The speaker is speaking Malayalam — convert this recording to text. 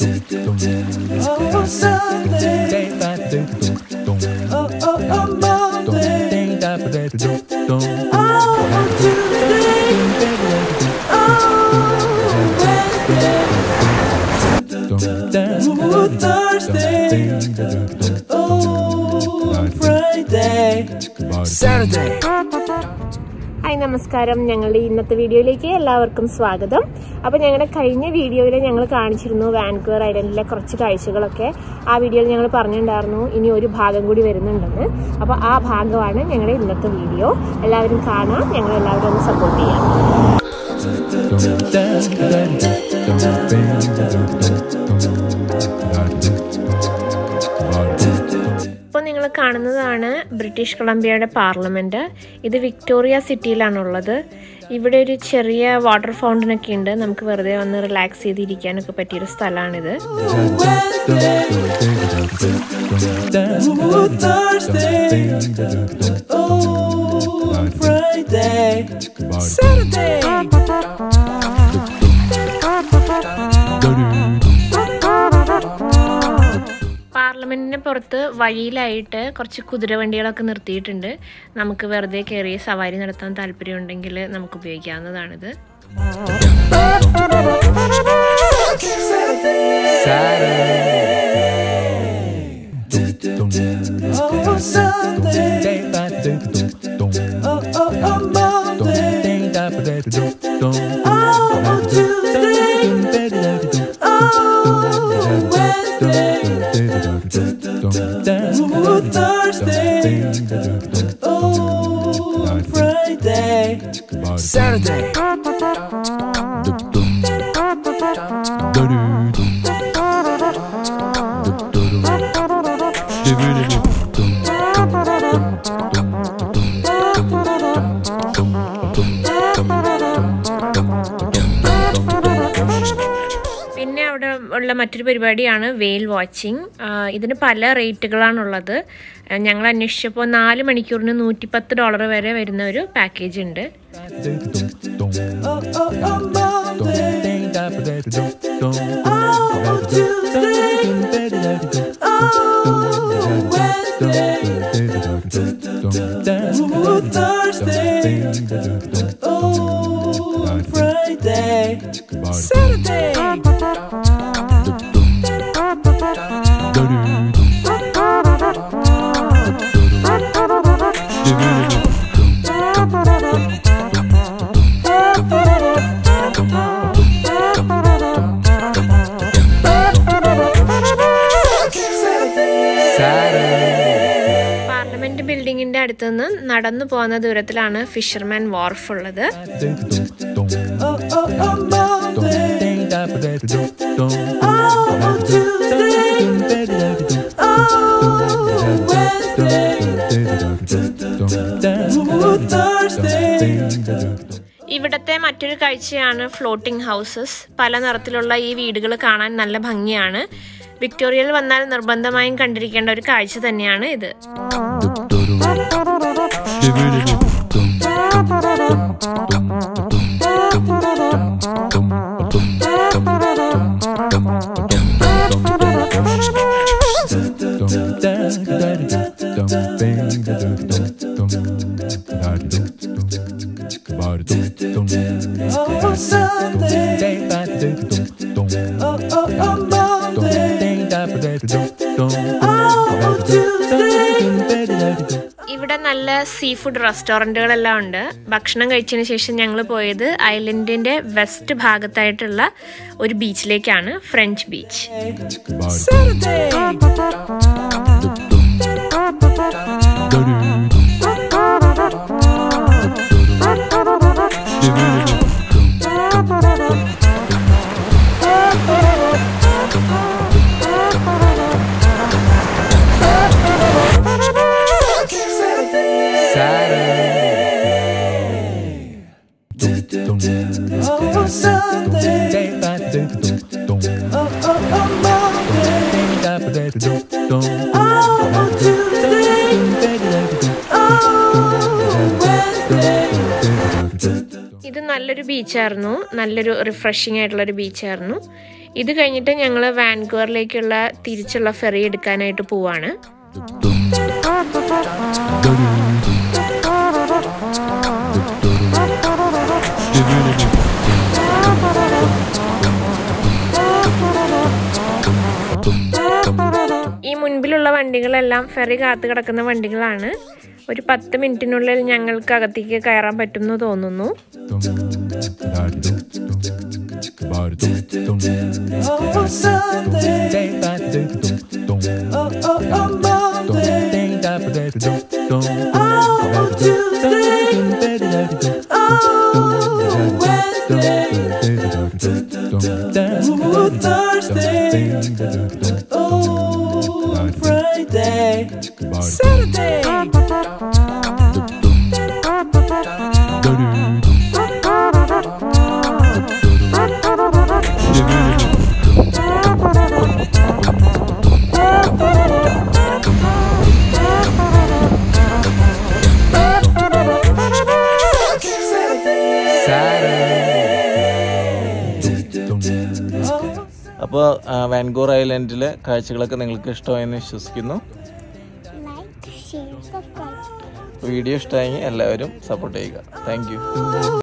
Oh, Sunday. Oh, oh, oh, Monday. Oh, Tuesday. Oh, Thursday. Oh, Friday. Saturday. Hi നമസ്കാരം ഞങ്ങളുടെ ഇന്നത്തെ വീഡിയോയിലേക്ക് എല്ലാവർക്കും സ്വാഗതം അപ്പോൾ ഞങ്ങളുടെ കഴിഞ്ഞ വീഡിയോയിൽ ഞങ്ങൾ കാണിച്ചിരുന്നു വാൻകൂവർ ഐലൻഡിലെ കുറച്ച് കാഴ്ചകളൊക്കെ ആ വീഡിയോയിൽ ഞങ്ങൾ പറഞ്ഞിട്ടുണ്ടായിരുന്നു ഇനി ഒരു ഭാഗം കൂടി വരുന്നുണ്ടെന്ന് അപ്പോൾ ആ ഭാഗമാണ് ഞങ്ങളുടെ ഇന്നത്തെ വീഡിയോ എല്ലാവരും കാണാം ഞങ്ങൾ എല്ലാവരും ഒന്ന് സപ്പോർട്ട് ചെയ്യാം ഇപ്പോൾ നിങ്ങൾ കാണുന്നതാണ് ബ്രിട്ടീഷ് കൊളംബിയയുടെ പാർലമെൻറ്റ് ഇത് വിക്ടോറിയ സിറ്റിയിലാണുള്ളത് ഇവിടെ ഒരു ചെറിയ വാട്ടർ ഫൗണ്ടൻ ഒക്കെ ഉണ്ട് നമുക്ക് വെറുതെ വന്ന് റിലാക്സ് ചെയ്തിരിക്കാനൊക്കെ പറ്റിയൊരു സ്ഥലമാണിത് Oh, Thursday. Oh, Friday. Saturday. പാർലമെന്റിന് പുറത്ത് വഴിയിലായിട്ട് കുറച്ച് കുതിരവണ്ടികളൊക്കെ നിർത്തിയിട്ടുണ്ട് നമുക്ക് വെറുതെ കയറി സവാരി നടത്താൻ താല്പര്യമുണ്ടെങ്കിൽ നമുക്ക് ഉപയോഗിക്കാവുന്നതാണിത് Oh, Sunday. Oh, oh, oh, Monday. Oh, Tuesday. Oh, Wednesday. Oh, Thursday. Oh, Friday. Saturday. പിന്നെ അവിടെ ഉള്ള മറ്റൊരു പരിപാടിയാണ് വെയിൽ വാച്ചിങ് ഇതിന് പല റേറ്റുകളാണുള്ളത് ആ, ഞങ്ങൾ അന്വേഷിച്ചപ്പോൾ നാല് മണിക്കൂറിന് നൂറ്റിപ്പത്ത് ഡോളർ വരെ വരുന്ന ഒരു പാക്കേജ് ഉണ്ട് Oh, oh, oh, Monday. Oh, Tuesday. Oh, Wednesday. Oh, Thursday. Oh, Friday. Saturday. Parliament ബിൽഡിങ്ങിന്റെ അടുത്ത് നിന്ന് നടന്നു പോകുന്ന ദൂരത്തിലാണ് ഫിഷർമാൻ വാർഫ് ഉള്ളത് Oh, oh, oh, Monday. Oh, Tuesday. Oh, Wednesday. Oh, Thursday. ഇവിടത്തെ മറ്റൊരു കാഴ്ചയാണ് ഫ്ലോട്ടിംഗ് ഹൗസസ് പല നിറത്തിലുള്ള ഈ വീടുകൾ കാണാൻ നല്ല ഭംഗിയാണ് വിക്ടോറിയയിൽ വന്നാൽ നിർബന്ധമായും കണ്ടിരിക്കേണ്ട ഒരു കാഴ്ച തന്നെയാണ് ഇത് Oh, Sunday. Oh, oh, oh, Monday. Oh, Tuesday. ഇവിടെ നല്ല സീ ഫുഡ് റെസ്റ്റോറൻറ്റുകളെല്ലാം ഉണ്ട് ഭക്ഷണം കഴിച്ചതിന് ശേഷം ഞങ്ങൾ പോയത് ഐലൻഡിൻ്റെ വെസ്റ്റ് ഭാഗത്തായിട്ടുള്ള ഒരു ബീച്ചിലേക്കാണ് French beach Saturday. Oh, Sunday. Oh, oh, oh, Monday. Oh, Tuesday. Oh, Wednesday. ഇത് നല്ലൊരു ബീച്ചായിരുന്നു നല്ലൊരു റിഫ്രഷിംഗ് ആയിട്ടുള്ളൊരു ബീച്ചായിരുന്നു ഇത് കഴിഞ്ഞിട്ട് ഞങ്ങൾ വാൻകൂവറിലേക്കുള്ള തിരിച്ചുള്ള ഫെറി എടുക്കാനായിട്ട് പോവാണ് ഈ മുൻപിലുള്ള വണ്ടികളെല്ലാം ഫെറി കാത്തു കിടക്കുന്ന വണ്ടികളാണ് ഒരു പത്ത് മിനിറ്റിനുള്ളിൽ ഞങ്ങൾക്ക് അകത്തേക്ക് കയറാൻ പറ്റുമെന്ന് തോന്നുന്നു Oh, Sunday. Oh, oh, oh, Monday. Oh, Tuesday. Oh, Wednesday. Ooh, Thursday. Oh, Friday. Saturday. അപ്പോൾ വാൻകൂർ ഐലൻഡിലെ കാഴ്ചകളൊക്കെ നിങ്ങൾക്ക് ഇഷ്ടമായെന്ന് വിശ്വസിക്കുന്നു like, share, subscribe. വീഡിയോ ഇഷ്ടമായെങ്കിൽ എല്ലാവരും സപ്പോർട്ട് ചെയ്യുക താങ്ക്